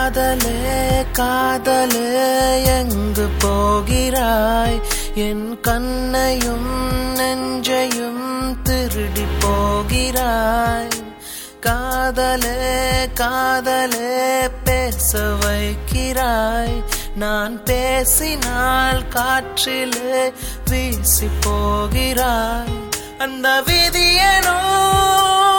காதலே காதலே எங்கு போகிறாய் என் கண்ணையும் நெஞ்சையும் திருடி போகிறாய் காதலே காதலே பேச வைக்கிறாய் நான் பேசினால் காற்றிலே வீசி போகிறாய் அந்த விதியனோ